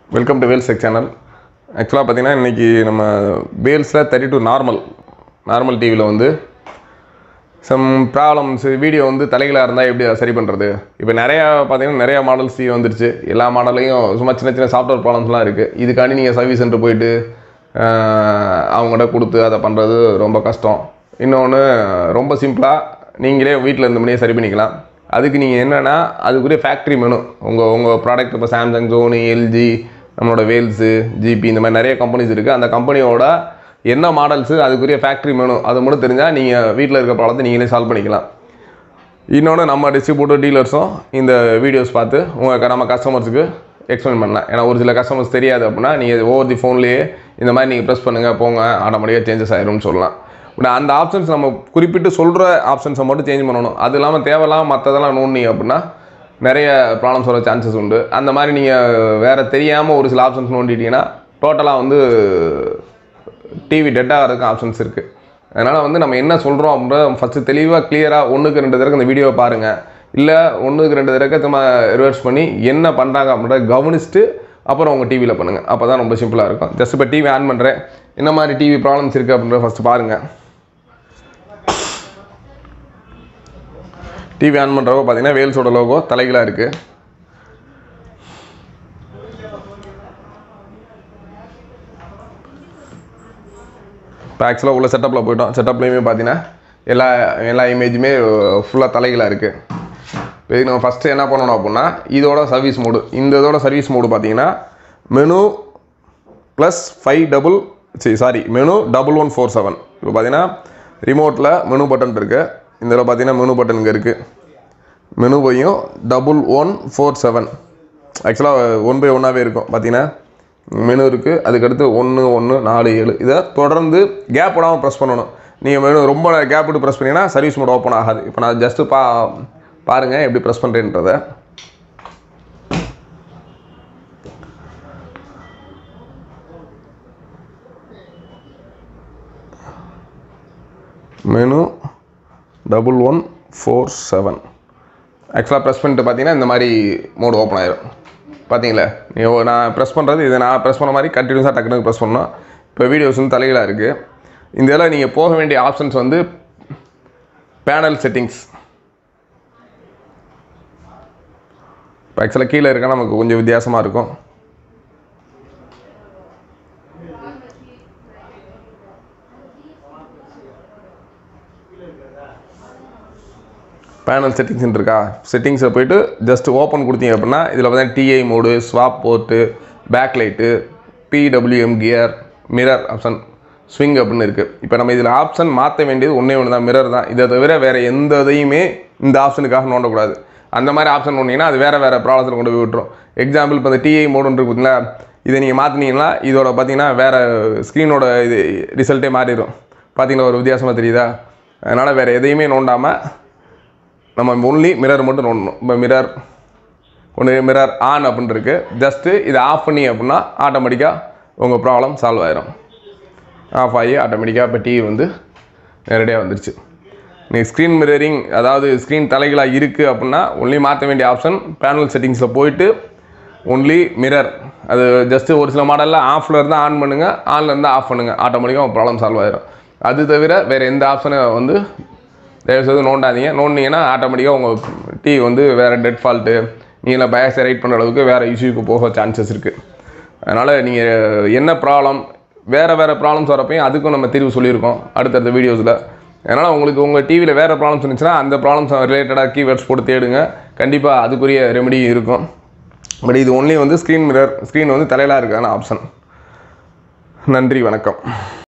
welcome to Wales channel ஆக்சுவலாக பார்த்தீங்கன்னா இன்றைக்கி நம்ம வேல்ஸில் தேர்ட்டி டூ நார்மல் நார்மல் டிவியில் வந்து சம் ப்ராப்ளம்ஸ் வீடியோ வந்து தலைகளாக இருந்தால் எப்படி அதை சரி பண்ணுறது இப்போ நிறையா பார்த்தீங்கன்னா நிறையா மாடல்ஸ் டிவி வந்துருச்சு எல்லா மாடலையும் சும்மா சின்ன சின்ன சாஃப்ட்வேர் ப்ராப்ளம்ஸ்லாம் இருக்குது இதுக்காண்டி நீங்கள் சர்வீஸ் சென்டர் போயிட்டு ஆஹ், அவங்ககிட்ட கொடுத்து அதை பண்ணுறது ரொம்ப கஷ்டம் இன்னொன்று ரொம்ப சிம்பிளாக நீங்களே வீட்டில் இருந்தபடியே சரி பண்ணிக்கலாம் அதுக்கு நீங்கள் என்னென்னா அதுக்குரிய ஃபேக்ட்ரி மெனு உங்கள் உங்கள் ப்ராடக்ட் இப்போ சாம்சங் சோனி எல்ஜி நம்மளோட வேல்ஸு ஜிபி இந்த மாதிரி நிறைய கம்பெனிஸ் இருக்குது அந்த கம்பெனியோட என்ன மாடல்ஸு அதுக்குரிய ஃபேக்ட்ரி மெனு அது மட்டும் தெரிஞ்சால் நீங்கள் வீட்டில் இருக்க ப்ராப்ளத்தை நீங்களே சால்வ் பண்ணிக்கலாம் இன்னொன்று நம்ம டிஸ்ட்ரிபியூட்டர் டீலர்ஸும் இந்த வீடியோஸ் பார்த்து உங்கள் நம்ம கஸ்டமர்ஸுக்கு எக்ஸ்பிளைன் பண்ணலாம் ஏன்னா ஒரு சில கஸ்டமர்ஸ் தெரியாது அப்படின்னா நீங்கள் ஓவர் தி ஃபோன்லேயே இந்த மாதிரி நீங்கள் ப்ரெஸ் பண்ணுங்கள் போங்க ஆட்டோமேட்டிக்காக சேஞ்சஸ் ஆயிரும்னு சொல்லலாம் பட் அந்த ஆப்ஷன்ஸ் நம்ம குறிப்பிட்டு சொல்கிற ஆப்ஷன்ஸை மட்டும் சேஞ்ச் பண்ணணும் அது இல்லாமல் தேவையில்லாமல் மற்றதெல்லாம் நோண்டிங்க அப்படின்னா நிறைய ப்ராப்ளம்ஸ் வர சான்சஸ் உண்டு அந்த மாதிரி நீங்கள் வேறு தெரியாமல் ஒரு சில ஆப்ஷன்ஸ் நோண்டிட்டீங்கன்னா டோட்டலாக வந்து டிவி டெட் ஆகிறதுக்கு ஆப்ஷன்ஸ் இருக்குது அதனால் வந்து நம்ம என்ன சொல்கிறோம் அப்படின்றத ஃபஸ்ட்டு தெளிவாக கிளியராக ஒன்றுக்கு ரெண்டு தடவை இந்த வீடியோவை பாருங்கள் இல்லை ஒன்றுக்கு ரெண்டு தடவை நம்ம ரிவர்ஸ் பண்ணி என்ன பண்ணுறாங்க அப்படின்றத கவனிச்சுட்டு அப்புறம் உங்கள் டிவியில் பண்ணுங்கள் அப்போ தான் ரொம்ப சிம்பிளாக இருக்கும் ஜஸ்ட் இப்போ டிவி ஆன் பண்ணுறேன் என்ன மாதிரி டிவி ப்ராப்ளம்ஸ் இருக்குது அப்படின்றத ஃபஸ்ட்டு பாருங்கள் டிவி ஆன் பண்ணுறப்போ பார்த்தீங்கன்னா வேல்ஸோட லோகோ தலைகளாக இருக்குது இப்போ ஆக்சுவலாக உள்ள செட்டப்பில் போயிட்டோம் செட்டப்லேயுமே பார்த்தீங்கன்னா எல்லா எல்லா இமேஜுமே ஃபுல்லாக தலைகளாக இருக்குது இப்போ இதுக்கு நம்ம ஃபஸ்ட்டு என்ன பண்ணணும் அப்படின்னா இதோட சர்வீஸ் மோடு இந்த இதோட சர்வீஸ் மோடு பார்த்தீங்கன்னா மெனு ப்ளஸ் ஃபைவ் டபுள் சரி sorry menu double one four seven இப்போ பார்த்தீங்கன்னா ரிமோட்டில் மெனு பட்டன் இருக்குது இந்த இதில் பார்த்தீங்கன்னா மெனு பட்டன் இங்கே இருக்குது மெனு போயும் டபுள் ஒன் ஃபோர் செவன் ஆக்சுவலாக ஒன் பை ஒன்னாகவே இருக்கும் பார்த்தீங்கன்னா மெனு இருக்குது அதுக்கடுத்து ஒன்று ஒன்று நாலு ஏழு இதை தொடர்ந்து கேப் விடாமல் ப்ரெஸ் பண்ணணும் நீங்கள் மெனு ரொம்ப கேப் விட்டு ப்ரெஸ் பண்ணீங்கன்னா சர்வீஸ் மோட் ஓப்பன் ஆகாது இப்போ நான் ஜஸ்ட்டு பா பாருங்கள் எப்படி ப்ரெஸ் பண்ணுறேன்றதை menu double one four seven ஆக்சுவலாக ப்ரெஸ் பண்ணிட்டு பார்த்தீங்கன்னா இந்த மாதிரி மோடு ஓப்பன் ஆயிரும் பார்த்தீங்களா நீ ஓ- நான் ப்ரெஸ் பண்ணுறது இதை நான் ப்ரெஸ் பண்ண மாதிரி கண்டினியூஸாக டக்குனு ப்ரெஸ் பண்ணோம் இப்போ வீடியோஸ் வந்து தலைகளாக இருக்குது இந்த இதில் நீங்கள் போக வேண்டிய ஆப்ஷன்ஸ் வந்து பேனல் செட்டிங்ஸ் இப்போ ஆக்சுவலாக கீழே இருக்க நமக்கு கொஞ்சம் வித்தியாசமாக இருக்கும் பேனல் செட்டிங்ஸ் இருக்கா செட்டிங்ஸில் போயிட்டு ஜஸ்ட் ஓப்பன் கொடுத்தீங்க அப்படின்னா இதில் பார்த்தீங்கன்னா DI mode swap port back light PWM gear mirror option swing அப்படின்னு இருக்குது இப்போ நம்ம இதில் ஆப்ஷன் மாற்ற வேண்டியது ஒன்றே ஒன்று தான் மிரர் தான் இதை தவிர வேறு எந்த இதையுமே இந்த ஆப்ஷனுக்காக நோண்டக்கூடாது அந்த மாதிரி ஆப்ஷன் நோண்டிங்கன்னா அது வேறு வேறு ப்ராப்ளத்தில் கொண்டு போய் விட்டுரும் எக்ஸாம்பிள் இப்போ இந்த டிஐ மோடுன்னு இருக்கு பார்த்தீங்களா இதை நீங்கள் மாற்றினீங்கன்னா இதோட பார்த்தீங்கன்னா வேறு ஸ்க்ரீனோட இது ரிசல்ட்டே மாறிடும் பார்த்தீங்களா ஒரு வித்தியாசமாக தெரியுதா அதனால் வேறு எதையுமே நோண்டாமல் நம்ம ஒன்லி மிரர் மட்டும் நோண்டணும் இப்போ மிரர் ஒன்று மிரர் ஆன் அப்படின்னு இருக்கு ஜஸ்ட்டு இதை ஆஃப் பண்ணி அப்படின்னா ஆட்டோமேட்டிக்காக உங்கள் ப்ராப்ளம் சால்வ் ஆயிரும் ஆஃப் ஆகி ஆட்டோமேட்டிக்காக இப்போ டிவி வந்து நேரடியாக வந்துருச்சு நீங்கள் ஸ்க்ரீன் மிரரிங் அதாவது ஸ்க்ரீன் தலைகளாக இருக்குது அப்படின்னா ஒன்லி மாற்ற வேண்டிய ஆப்ஷன் பேனல் செட்டிங்ஸில் போயிட்டு ஒன்லி மிரர் அது ஜஸ்ட்டு ஒரு சில மாடலில் ஆஃபில் இருந்தால் ஆன் பண்ணுங்கள் ஆனில் இருந்தால் ஆஃப் பண்ணுங்கள் ஆட்டோமேட்டிக்காக உங்கள் ப்ராப்ளம் சால்வ் ஆயிரும் அது தவிர வேறு எந்த ஆப்ஷனை வந்து தயவுசெய்து நோண்டாதீங்க நோண்டிங்கன்னா ஆட்டோமேட்டிக்காக உங்கள் டிவி வந்து வேறு டெட் ஃபால்ட்டு நீங்கள் பயசை ரைட் பண்ணுற அளவுக்கு வேறு இஷ்யூக்கு போக சான்சஸ் இருக்குது அதனால் நீங்கள் என்ன ப்ராப்ளம் வேறு வேறு ப்ராப்ளம்ஸ் வரப்பையும் அதுக்கும் நம்ம தீர்வு சொல்லியிருக்கோம் அடுத்தடுத்த வீடியோஸில் அதனால் உங்களுக்கு உங்கள் டிவியில் வேறு ப்ராப்ளம்ஸ் இருந்துச்சுன்னா அந்த ப்ராப்ளம்ஸ் ரிலேட்டடாக கீவேர்ட்ஸ் போட்டு தேடுங்க கண்டிப்பாக அதுக்குரிய ரெமெடி இருக்கும் பட் இது ஒன்லி வந்து ஸ்க்ரீன் மிரர் ஸ்க்ரீன் வந்து தலையிலாக இருக்கான ஆப்ஷன் நன்றி வணக்கம்